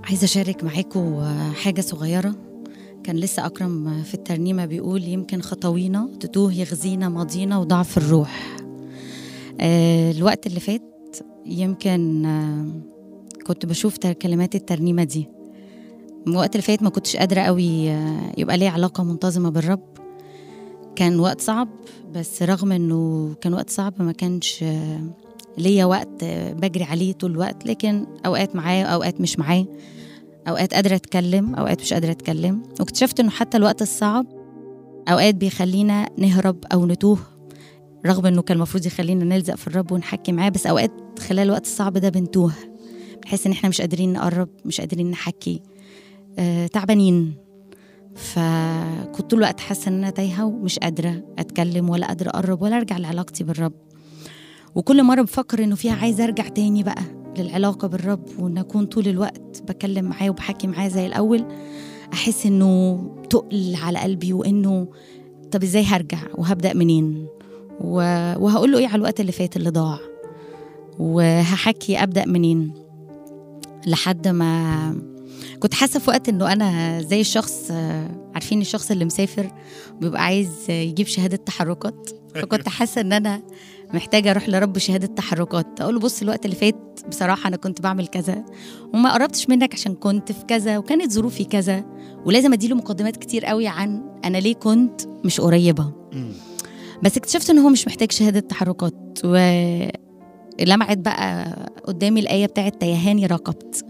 عايزة أشارك معاكم حاجة صغيرة كان لسه أكرم في الترنيمة بيقول يمكن خطوينا تتوه يغزينا ماضينا وضعف الروح آه، الوقت اللي فات يمكن آه، كنت بشوف تر- كلمات الترنيمة دي الوقت اللي فات ما كنتش قادرة قوي آه، يبقى لي علاقة منتظمة بالرب كان وقت صعب بس رغم انه كان وقت صعب ما كانش آه، ليا وقت آه، بجري عليه طول الوقت لكن اوقات معاه اوقات مش معاه اوقات قادره اتكلم اوقات مش قادره اتكلم واكتشفت انه حتى الوقت الصعب اوقات بيخلينا نهرب او نتوه رغم انه كان المفروض يخلينا نلزق في الرب ونحكي معاه بس اوقات خلال الوقت الصعب ده بنتوه بنحس ان احنا مش قادرين نقرب مش قادرين نحكي آه، تعبانين فكنت طول الوقت حاسه ان انا تايهه ومش قادره اتكلم ولا قادره اقرب ولا ارجع لعلاقتي بالرب وكل مره بفكر انه فيها عايزه ارجع تاني بقى للعلاقه بالرب وان اكون طول الوقت بكلم معاه وبحكي معاه زي الاول احس انه تقل على قلبي وانه طب ازاي هرجع وهبدا منين و- وهقول له ايه على الوقت اللي فات اللي ضاع وهحكي ابدا منين لحد ما كنت حاسه في وقت انه انا زي الشخص آه، عارفين الشخص اللي مسافر بيبقى عايز يجيب شهاده تحركات فكنت حاسه ان انا محتاجه اروح لرب شهاده تحركات اقول له بص الوقت اللي فات بصراحه انا كنت بعمل كذا وما قربتش منك عشان كنت في كذا وكانت ظروفي كذا ولازم اديله مقدمات كتير قوي عن انا ليه كنت مش قريبه بس اكتشفت ان هو مش محتاج شهاده تحركات ولمعت بقى قدامي الايه بتاعت تيهاني راقبت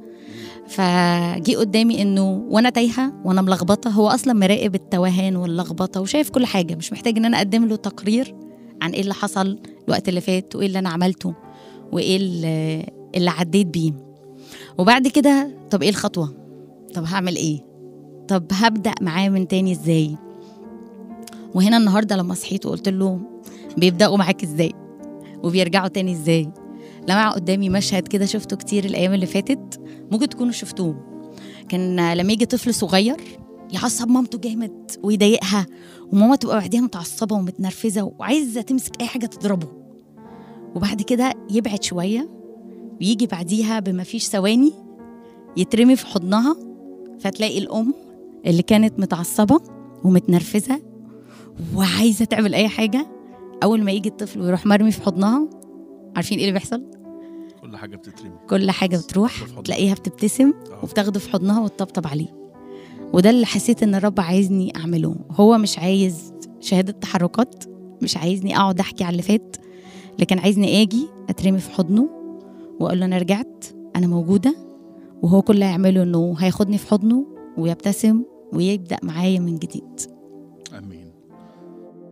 فجي قدامي انه وانا تايهه وانا ملخبطه هو اصلا مراقب التوهان واللخبطه وشايف كل حاجه مش محتاج ان انا اقدم له تقرير عن ايه اللي حصل الوقت اللي فات وايه اللي انا عملته وايه اللي, اللي عديت بيه وبعد كده طب ايه الخطوه طب هعمل ايه طب هبدا معاه من تاني ازاي وهنا النهارده لما صحيت وقلت له بيبداوا معاك ازاي وبيرجعوا تاني ازاي لمع قدامي مشهد كده شفته كتير الايام اللي فاتت ممكن تكونوا شفتوه كان لما يجي طفل صغير يعصب مامته جامد ويضايقها وماما تبقى بعديها متعصبه ومتنرفزه وعايزه تمسك اي حاجه تضربه وبعد كده يبعد شويه ويجي بعديها بما فيش ثواني يترمي في حضنها فتلاقي الام اللي كانت متعصبه ومتنرفزه وعايزه تعمل اي حاجه اول ما يجي الطفل ويروح مرمي في حضنها عارفين ايه اللي بيحصل كل حاجه بتترمي كل حاجه بتروح في حضنها. تلاقيها بتبتسم آه. وبتاخده في حضنها وتطبطب عليه وده اللي حسيت ان الرب عايزني اعمله هو مش عايز شهاده تحركات مش عايزني اقعد احكي على اللي فات لكن عايزني اجي اترمي في حضنه واقول له انا رجعت انا موجوده وهو كل اللي هيعمله انه هياخدني في حضنه ويبتسم ويبدا معايا من جديد امين